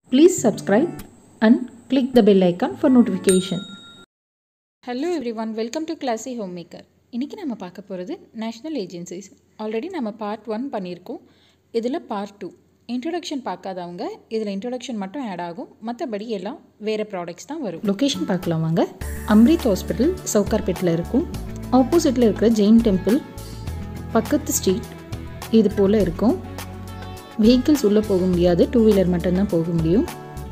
Please subscribe and click the bell icon for notification. Hello everyone welcome to classy home maker இன்றைக்கி நம்ம பார்க்க போகிறது national agencies already நம்ம part one பண்ணியிருக்கோம் இதில் part two introduction பார்க்காதவங்க இதில் இன்ட்ரடக்ஷன் மட்டும் ஆட் ஆகும் மற்றபடி எல்லாம் வேறு ப்ராடக்ட்ஸ் தான் வரும் லொக்கேஷன் பார்க்கலாம் வாங்க அம்ரித் ஹாஸ்பிட்டல் சவுகார்பேட்டில் இருக்கும் ஆப்போசிட்டில் இருக்கிற ஜெயின் டெம்பிள் பக்கத்து ஸ்ட்ரீட் இது போல் இருக்கும் வெஹிக்கிள்ஸ் உள்ளே போக முடியாது டூ வீலர் மட்டும்தான் போக முடியும்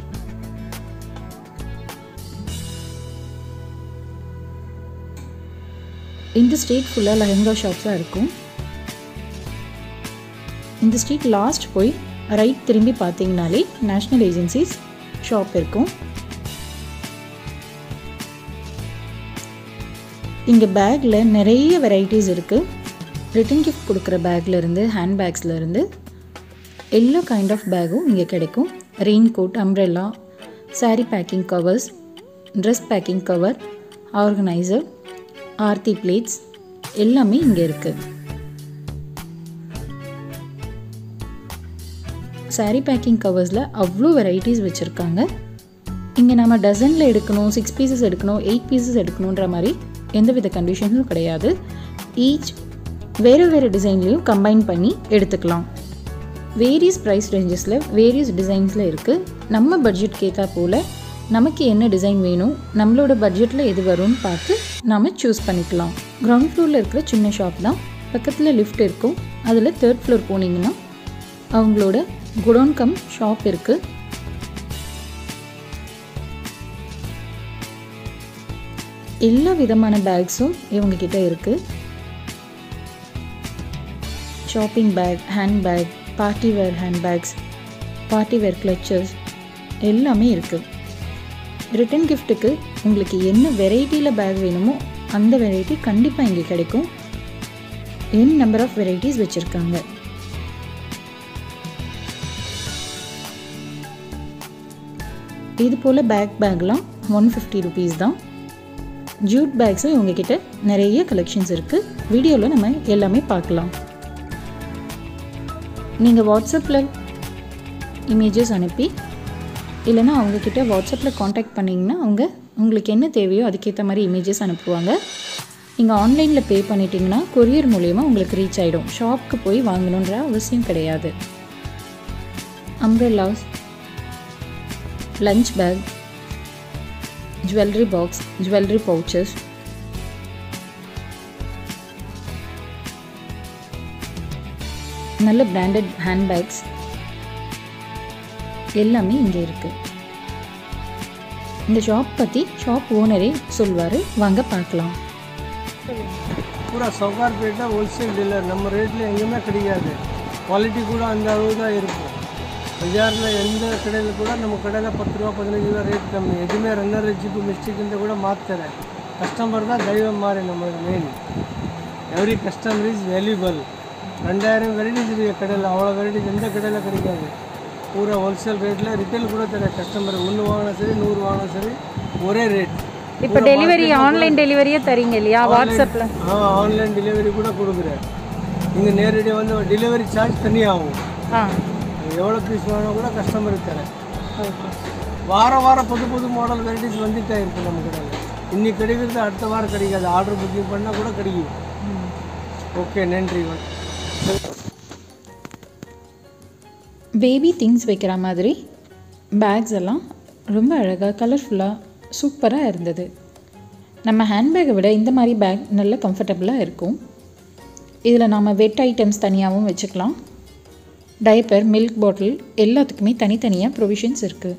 இந்த ஸ்ட்ரீட் ஃபுல்லாக லெஹங்கா ஷாப்ஸாக இருக்கும் இந்த ஸ்ட்ரீட் லாஸ்ட் போய் ரைட் திரும்பி பார்த்தீங்கனாலே நேஷ்னல் ஏஜென்சிஸ் ஷாப் இருக்கும் இங்கே பேக்கில் நிறைய வெரைட்டிஸ் இருக்குது ரிட்டன் கிஃப்ட் கொடுக்குற பேக்கில் இருந்து ஹேண்ட் பேக்ஸில் இருந்து எல்லா கைண்ட் ஆஃப் பேக்கும் இங்கே கிடைக்கும் rain coat umbrella sari packing covers dress packing cover organiser aarti plates எல்லாமே இங்கே இருக்குது சாரீ பேக்கிங் கவர்ஸில் அவ்வளோ வெரைட்டிஸ் வச்சுருக்காங்க இங்கே நம்ம டசனில் எடுக்கணும் சிக்ஸ் பீசஸ் எடுக்கணும் எயிட் பீசஸ் எடுக்கணுன்ற மாதிரி எந்தவித கண்டிஷன்ஸும் கிடையாது ஈச் வேறு வேறு டிசைன்லேயும் கம்பைன் பண்ணி எடுத்துக்கலாம் வேரியஸ் ப்ரைஸ் ரேஞ்சஸில் வேரியஸ் டிசைன்ஸில் இருக்குது நம்ம பட்ஜெட்க்கு ஏற்றா போல் நமக்கு என்ன டிசைன் வேணும் நம்மளோட பட்ஜெட்டில் எது வரும்னு பார்த்து நாம் சூஸ் பண்ணிக்கலாம் கிரவுண்ட் ஃப்ளோரில் இருக்கிற சின்ன ஷாப் தான் பக்கத்தில் லிஃப்ட் இருக்கும் அதில் தேர்ட் ஃப்ளோர் போனீங்கன்னா அவங்களோட குடோன் கம் ஷாப் இருக்குது எல்லா விதமான பேக்ஸும் இவங்கக்கிட்ட இருக்குது shopping bag hand bag party wear hand bags party wear clutches எல்லாமே இருக்குது ரிட்டன் கிஃப்ட்டுக்கு உங்களுக்கு என்ன வெரைட்டியில் பேக் வேணுமோ அந்த வெரைட்டி கண்டிப்பாக இங்கே கிடைக்கும் என் நம்பர் ஆஃப் வெரைட்டிஸ் வச்சுருக்காங்க இது போல் பேக் பேக்லாம் ஒன் ஃபிஃப்டி ருபீஸ் தான் ஜூட் பேக்ஸும் இவங்கக்கிட்ட நிறைய கலெக்ஷன்ஸ் இருக்குது வீடியோவில் நம்ம எல்லாமே பார்க்கலாம் நீங்கள் வாட்ஸ்அப்பில் இமேஜஸ் அனுப்பி இல்லைனா அவங்கக்கிட்ட வாட்ஸ்அப்பில் காண்டாக்ட் பண்ணிங்கன்னா அவங்க உங்களுக்கு என்ன தேவையோ அதுக்கேற்ற மாதிரி இமேஜஸ் அனுப்புவாங்க நீங்கள் ஆன்லைனில் பே பண்ணிட்டீங்கன்னா கொரியர் மூலயமா உங்களுக்கு ரீச் ஆகிடும் ஷாப்க்கு போய் வாங்கணுன்ற அவசியம் கிடையாது umbrellas lunch bag jewellery box jewellery pouches நல்ல பிராண்டட் ஹேண்ட்பேக்ஸ் எல்லாமே இங்கே இருக்குது இந்த ஷாப் பற்றி ஷாப் ஓனரே சொல்வார் வாங்க பார்க்கலாம் பூரா சவுகார்பேட்டை ஹோல்சேல் டீலர் நம்ம ரேட்டில் எங்கேயுமே கிடைக்காது குவாலிட்டி கூட அந்த அளவு தான் இருக்கும் பஜாரில் எந்த கடையில் கூட நம்ம கடையில் பத்து ரூபா பதினஞ்சு ரூபா ரேட் கம்மி எதுவுமே ரன்னர் ஜிப்பு மிஸ்டேக் இருந்தால் கூட மாற்றுறேன் கஸ்டமர் தான் தெய்வம் மாதிரி நம்மளுக்கு main every customer is valuable ரெண்டாயிரம் வெரைட்டிஸ் இருக்கு கடையில் அவ்வளோ வெரைட்டிஸ் எந்த கடையில் கிடைக்காது பூரா ஹோல்சேல் ரேட்டில் ரிட்டைல் கூட தரேன் கஸ்டமர் ஒன்று வாங்கினா சரி நூறு வாங்கினா சரி ஒரே ரேட் இப்போ டெலிவரி ஆன்லைன் டெலிவரியே தரீங்க இல்லையா வாட்ஸ்அப்பில் ஆ ஆன்லைன் டெலிவரி கூட கொடுக்குறேன் இங்கே நேரடியாக வந்து டெலிவரி சார்ஜ் தனியாகும் ஆ எவ்வளோ பீஸ் வேணால் கூட கஸ்டமருக்கு தரேன் வாரம் வாரம் புது புது மாடல் வெரைட்டிஸ் வந்துட்டே இருக்குது நம்ம கடையில் இன்னைக்கு கிடைக்கிறது அடுத்த வாரம் கிடைக்காது ஆர்டர் புக்கிங் பண்ணால் கூட கிடைக்கும் ஓகே நன்றி பேபி திங்ஸ் வைக்கிற மாதிரி பேக்ஸ் எல்லாம் ரொம்ப அழகாக கலர்ஃபுல்லாக சூப்பராக இருந்தது நம்ம ஹேண்ட்பேக்கை விட இந்த மாதிரி பேக் நல்ல கம்ஃபர்டபுளாக இருக்கும் இதில் நாம் வெட் ஐட்டம்ஸ் தனியாகவும் வச்சுக்கலாம் டைப்பர் மில்க் பாட்டில் எல்லாத்துக்குமே தனித்தனியாக ப்ரொவிஷன்ஸ் இருக்குது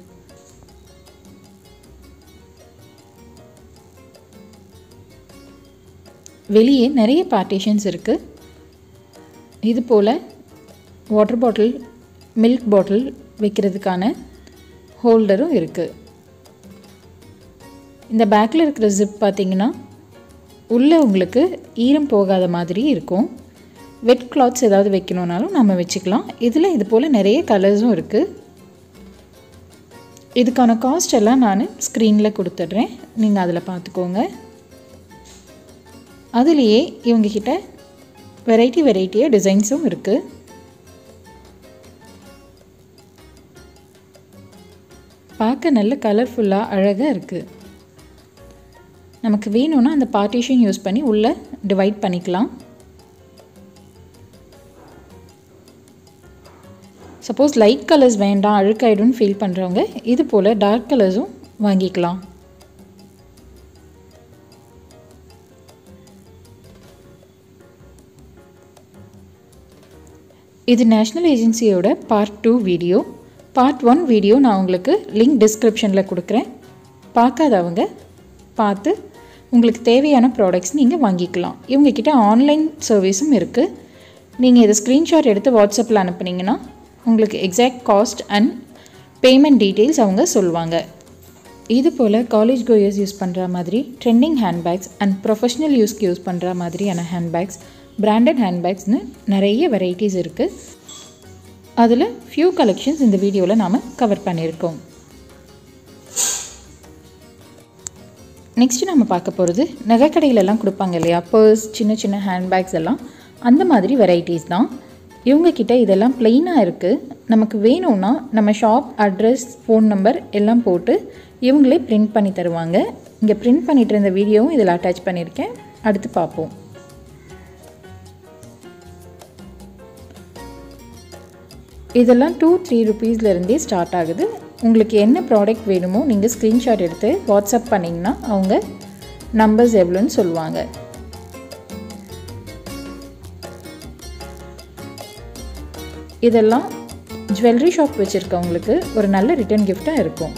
வெளியே நிறைய பார்ட்டிஷன்ஸ் இருக்குது இது போல் வாட்டர் பாட்டில் மில்க் பாட்டில் வைக்கிறதுக்கான ஹோல்டரும் இருக்குது இந்த பேக்கில் இருக்கிற ஜிப் பார்த்திங்கன்னா உள்ளே உங்களுக்கு ஈரம் போகாத மாதிரி இருக்கும் வெட் கிளாத்ஸ் ஏதாவது வைக்கணுன்னாலும் நம்ம வச்சுக்கலாம் இதில் இது போல் நிறைய கலர்ஸும் இருக்குது இதுக்கான காஸ்ட் எல்லாம் நான் ஸ்க்ரீனில் கொடுத்துட்றேன் நீங்கள் அதில் பார்த்துக்கோங்க அதுலேயே இவங்கக்கிட்ட வெரைட்டி வெரைட்டியாக டிசைன்ஸும் இருக்குது பார்க்க நல்ல கலர்ஃபுல்லாக அழகாக இருக்குது நமக்கு வேணும்னா அந்த பார்ட்டிஷன் யூஸ் பண்ணி உள்ளே டிவைட் பண்ணிக்கலாம் சப்போஸ் லைட் கலர்ஸ் வேண்டாம் அழுக்காயிடும்னு ஃபீல் பண்ணுறவங்க இது போல் டார்க் கலர்ஸும் வாங்கிக்கலாம் இது நேஷ்னல் ஏஜென்சியோட part two video part one video நான் உங்களுக்கு லிங்க் டிஸ்கிரிப்ஷனில் கொடுக்குறேன் பார்க்காதவங்க பார்த்து உங்களுக்கு தேவையான ப்ராடக்ட்ஸ் நீங்கள் வாங்கிக்கலாம் இவங்கக்கிட்ட ஆன்லைன் சர்வீஸும் இருக்குது நீங்கள் இதை ஸ்க்ரீன்ஷாட் எடுத்து வாட்ஸ்அப்பில் அனுப்புனீங்கன்னா உங்களுக்கு exact cost and payment details அவங்க சொல்லுவாங்க இது போல் காலேஜ் கோயர்ஸ் யூஸ் பண்ணுற மாதிரி ட்ரெண்டிங் ஹேண்ட்பேக்ஸ் அண்ட் ப்ரொஃபஷ்னல் யூஸ்க்கு யூஸ் பண்ணுற மாதிரியான ஹேண்ட்பேக்ஸ் பிராண்டட் ஹேண்ட்பேக்ஸ்னு நிறைய வெரைட்டிஸ் இருக்குது அதில் ஃபியூ கலெக்ஷன்ஸ் இந்த வீடியோவில் நாம் கவர் பண்ணியிருக்கோம் நெக்ஸ்ட்டு நம்ம பார்க்க போகிறது நகைக்கடையிலலாம் கொடுப்பாங்க இல்லையா பர்ஸ் சின்ன சின்ன ஹேண்ட்பேக்ஸ் எல்லாம் அந்த மாதிரி வெரைட்டிஸ் தான் இவங்கக்கிட்ட இதெல்லாம் ப்ளெயினாக இருக்குது நமக்கு வேணும்னா நம்ம ஷாப் அட்ரஸ் ஃபோன் நம்பர் எல்லாம் போட்டு இவங்களே பிரிண்ட் பண்ணி தருவாங்க இங்கே பிரிண்ட் பண்ணிட்டு இருந்த வீடியோவும் இதில் அட்டாச் பண்ணியிருக்கேன் அடுத்து பார்ப்போம் இதெல்லாம் டூ த்ரீ ருபீஸ்லேருந்தே ஸ்டார்ட் ஆகுது உங்களுக்கு என்ன ப்ராடக்ட் வேணுமோ நீங்கள் ஸ்க்ரீன்ஷாட் எடுத்து வாட்ஸ்அப் பண்ணிங்கன்னா அவங்க நம்பர்ஸ் எவ்வளோன்னு சொல்லுவாங்க இதெல்லாம் ஜுவல்லரி ஷாப் வச்சுருக்கவங்களுக்கு ஒரு நல்ல ரிட்டர்ன் கிஃப்டாக இருக்கும்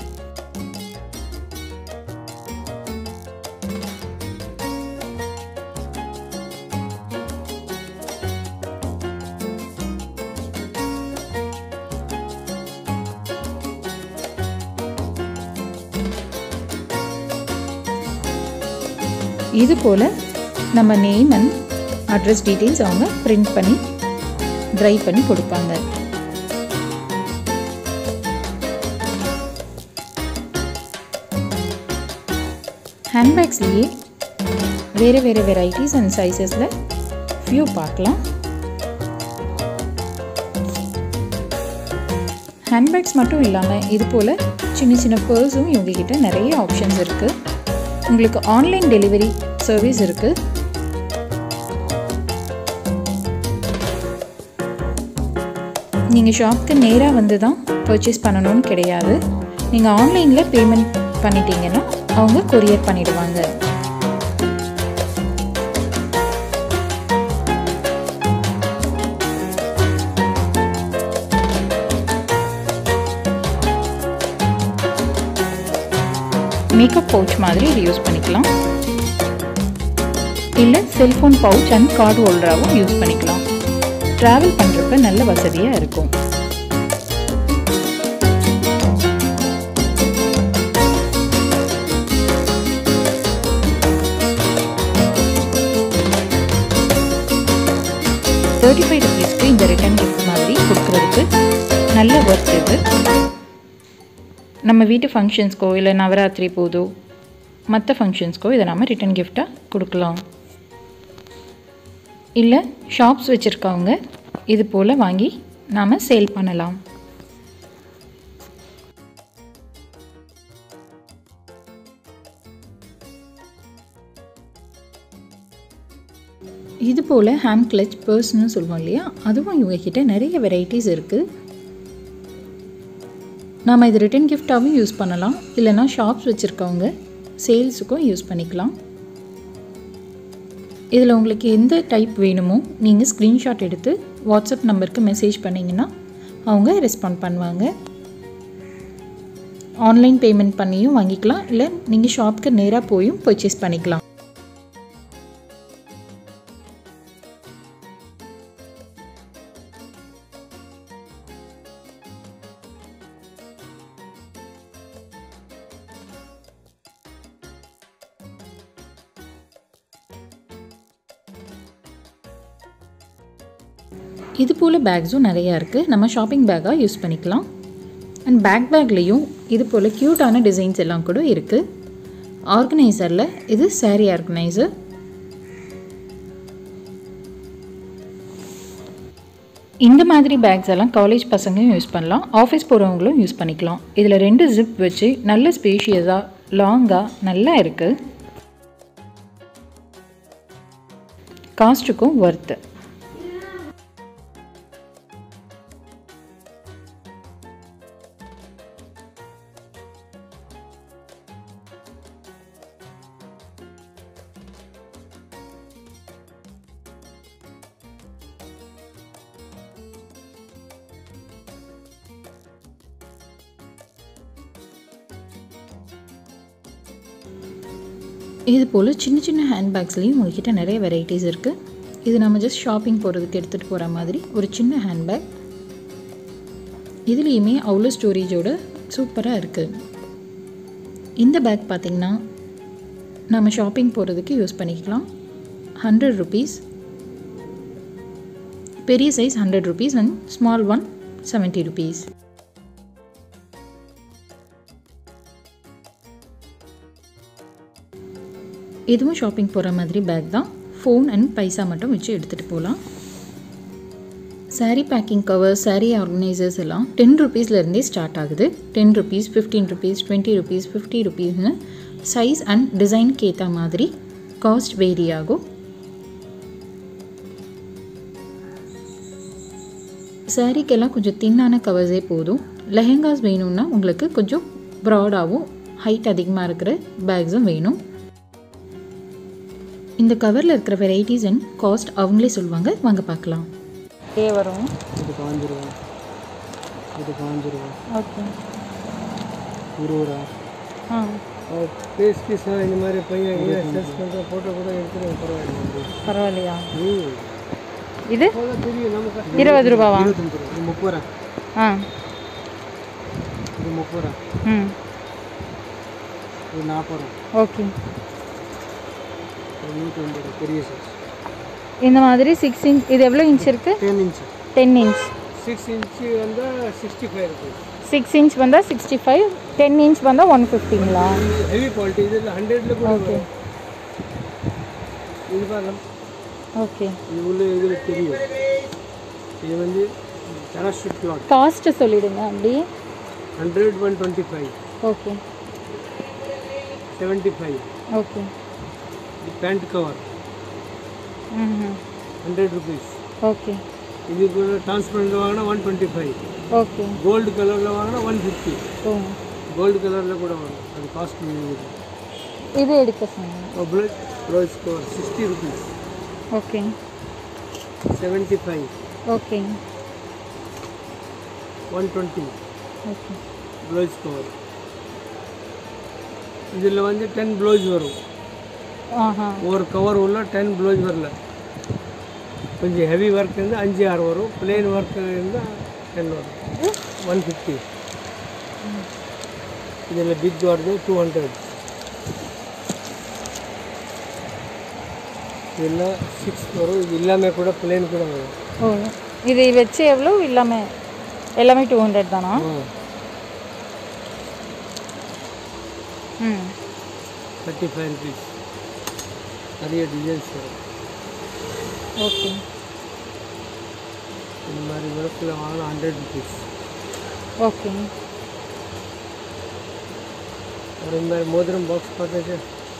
இது போல் நம்ம நேம் அண்ட் அட்ரஸ் டீட்டெயில்ஸ் அவங்க பிரிண்ட் பண்ணி ட்ரை பண்ணி கொடுப்பாங்க ஹேண்ட்பேக்ஸ்லேயே வேறு வேறு வெரைட்டிஸ் அண்ட் சைஸஸில் ஃபியூ பார்க்கலாம் ஹேண்ட்பேக்ஸ் மட்டும் இல்லாமல் இது போல் சின்ன சின்ன பர்ஸும் இவங்ககிட்ட நிறைய ஆப்ஷன்ஸ் இருக்குது உங்களுக்கு ஆன்லைன் டெலிவரி சர்வீஸ் இருக்குது நீங்கள் ஷாப்க்கு நேராக வந்து தான் பர்ச்சேஸ் பண்ணணும்னு கிடையாது நீங்கள் ஆன்லைனில் பேமெண்ட் பண்ணிட்டீங்கன்னா அவங்க கொரியர் பண்ணிடுவாங்க மேக்கப் பவுச் மாதிரி இது யூஸ் பண்ணிக்கலாம் இல்லை செல்ஃபோன் பவுச் அண்ட் கார்டு ஹோல்டராகவும் யூஸ் பண்ணிக்கலாம் ட்ராவல் பண்ணுறப்ப நல்ல வசதியாக இருக்கும் தேர்ட்டி ஃபைவ் ருபீஸ்க்கு இந்த ரிட்டர்ன் கிஃப்ட் மாதிரி கொடுக்குறதுக்கு நல்ல ஒர்க் இது நம்ம வீட்டு ஃபங்க்ஷன்ஸ்க்கோ இல்லை நவராத்திரி போதோ மற்ற ஃபங்க்ஷன்ஸ்க்கோ இதை நம்ம ரிட்டன் கிஃப்டாக கொடுக்கலாம் இல்லை ஷாப்ஸ் வச்சுருக்கவங்க இது போல் வாங்கி நாம் சேல் பண்ணலாம் இது போல் ஹேண்ட் கிளச் பர்ஸ்னு சொல்லுவோம் இல்லையா அதுவும் இவங்கக்கிட்ட நிறைய வெரைட்டிஸ் இருக்குது நாம் இது ரிட்டன் கிஃப்டாகவும் யூஸ் பண்ணலாம் இல்லைனா ஷாப்ஸ் வச்சுருக்கவங்க சேல்ஸுக்கும் யூஸ் பண்ணிக்கலாம் இதில் உங்களுக்கு எந்த டைப் வேணுமோ நீங்கள் ஸ்க்ரீன்ஷாட் எடுத்து வாட்ஸ்அப் நம்பருக்கு மெசேஜ் பண்ணிங்கன்னா அவங்க ரெஸ்பாண்ட் பண்ணுவாங்க ஆன்லைன் பேமெண்ட் பண்ணியும் வாங்கிக்கலாம் இல்லை நீங்கள் ஷாப்க்கு நேராக போயும் பர்ச்சேஸ் பண்ணிக்கலாம் இது போல் பேக்ஸும் நிறையா இருக்குது நம்ம ஷாப்பிங் பேக்காக யூஸ் பண்ணிக்கலாம் அண்ட் பேக் பேக்லேயும் இது போல் க்யூட்டான டிசைன்ஸ் எல்லாம் கூட இருக்குது ஆர்கனைசரில் இது சாரீ ஆர்கனைசர் இந்த மாதிரி பேக்ஸ் எல்லாம் காலேஜ் பசங்களும் யூஸ் பண்ணலாம் ஆஃபீஸ் போகிறவங்களும் யூஸ் பண்ணிக்கலாம் இதில் ரெண்டு ஜிப் வச்சு நல்ல ஸ்பேஷியஸாக லாங்காக நல்லா இருக்குது காஸ்ட்டுக்கும் ஒர்த்து இது போல் சின்ன சின்ன ஹேண்ட்பேக்ஸ்லேயும் உங்ககிட்ட நிறைய வெரைட்டிஸ் இருக்குது இது நம்ம ஜஸ்ட் ஷாப்பிங் போகிறதுக்கு எடுத்துகிட்டு போகிற மாதிரி ஒரு சின்ன ஹேண்ட்பேக் இதுலேயுமே அவ்வளோ ஸ்டோரேஜோட சூப்பராக இருக்குது இந்த பேக் பார்த்திங்கன்னா நம்ம ஷாப்பிங் போகிறதுக்கு யூஸ் பண்ணிக்கலாம் ஹண்ட்ரட் ருபீஸ் பெரிய size hundred rupees and small one seventy rupees இதுவும் ஷாப்பிங் போகிற மாதிரி பேக் தான் ஃபோன் அண்ட் பைசா மட்டும் வச்சு எடுத்துகிட்டு போகலாம் saree packing cover saree organisers எல்லாம் டென் ருபீஸ்லேருந்தே ஸ்டார்ட் ஆகுது ten rupees fifteen rupees twenty rupees fifty ருபீஸ்னு சைஸ் அண்ட் டிசைன்க்கு ஏற்ற மாதிரி காஸ்ட் வேரி ஆகும் சாரீக்கெல்லாம் கொஞ்சம் தின்னான கவர்ஸே போதும் லெஹெங்காஸ் வேணும்னா உங்களுக்கு கொஞ்சம் ப்ராடாகவும் ஹைட் அதிகமாக இருக்கிற பேக்ஸும் வேணும் இந்த கவரில் இருக்கிற வெரைட்டிஸ் அண்ட் காஸ்ட் அவங்களே சொல்லுவாங்க வாங்க பார்க்கலாம் ஏ வரும் இது பாஞ்சு ரூபா இது பாஞ்சு ரூபா ஓகே இருபது ரூபா ஆ பேஸ் பீஸ் இந்த மாதிரி பையன் சேல்ஸ் பண்ணுற ஃபோட்டோ கூட எடுத்துருவோம் பரவாயில்ல பரவாயில்லையா ம் இது அவ்வளோ தெரியும் நமக்கு இருபது ரூபாவா இருபத்தஞ்சு ரூபா இது முப்பது ரூபா ஆ இது முப்பது ரூபா ம் இது நாற்பது ரூபா ஓகே இது நூற்றி ஐம்பது ரூபா பெரிய சைஸ் இந்த மாதிரி சிக்ஸ் இன்ச் இது எவ்வளோ இன்ச் இருக்குது ten inch ten inch six inch வந்து சிக்ஸ்டி ஃபைவ் இருக்குது சிக்ஸ் இன்ச் வந்தால் சிக்ஸ்டி ஃபைவ் டென் இன்ச் வந்தால் ஒன் ஃபிஃப்டிங்களா ஹெவி குவாலிட்டி இதில் ஹண்ட்ரட்ல கூட ஓகே வரும். இது பாருங்க ஓகே இது உள்ள இதில் தெரியும் இது வந்து பேராஷூட் கிளாத் காஸ்ட்டு சொல்லிடுங்க அப்படியே hundred one twenty five okay seventy five okay இது பேண்ட் கவர் ம் ஹண்ட்ரட் ருபீஸ் ஓகே இது கூட டிரான்ஸ்பரண்ட் வாங்கினா one twenty five okay gold கலரில் வாங்கினா ஒன் ஃபிஃப்டி ஓ கோல்டு கலரில் கூட வரும் அது காஸ்ட் இது எடுக்க சொன்னேன் blouse blouse cover sixty rupees okay seventy five okay one twenty okay blouse cover இதில் வந்து டென் ப்ளவுஸ் வரும் ஆஹா ஒரு கவர் உள்ள டென் ப்ளவுஸ் வரல கொஞ்சம் ஹெவி ஒர்க் இருந்தால் அஞ்சு ஆறு வரும் பிளெயின் ஒர்க் இருந்தால் டென் வரும் ஒன் ஃபிஃப்டி இதில் பிக் வருது டூ ஹண்ட்ரட் இதெல்லாம் சிக்ஸ் வரும் இது இல்லாமல் கூட பிளெயின் கூட வரும் ஓ இது வச்சு எவ்வளோ இல்லாமல் எல்லாமே டூ ஹண்ட்ரட் தானா ம் தேர்ட்டி ஃபைவ் ருபீஸ் நிறைய டிசைன்ஸ் வரும் ஓகே இந்த மாதிரி ஒர்க்கில் வாங்கினா ஹண்ட்ரட் ருபீஸ் ஓகே ஒரு இந்த மாதிரி மோதிரம் பாக்ஸ் பார்த்துட்டு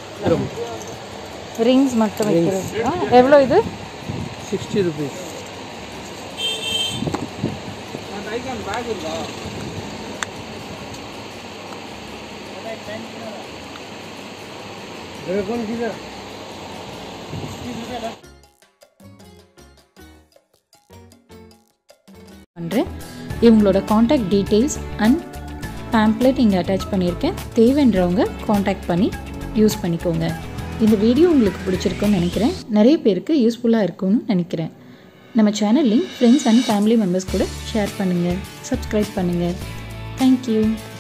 ரிங்ஸ் மட்டும் வைக்கிறது ஆ, எவ்வளோ இது சிக்ஸ்டி ருபீஸ் कौन किधर பண்ணுறேன் இவங்களோட காண்டாக்ட் டீட்டெயில்ஸ் அண்ட் பேம்ப்ளெட் இங்கே அட்டாச் பண்ணியிருக்கேன் தேவைன்றவங்க காண்டாக்ட் பண்ணி யூஸ் பண்ணிக்கோங்க இந்த வீடியோ உங்களுக்கு பிடிச்சிருக்குன்னு நினைக்கிறேன் நிறைய பேருக்கு யூஸ்ஃபுல்லாக இருக்கும்னு நினைக்கிறேன் நம்ம channel link friends and family members கூட ஷேர் பண்ணுங்கள் சப்ஸ்கிரைப் பண்ணுங்கள் தேங்க்யூ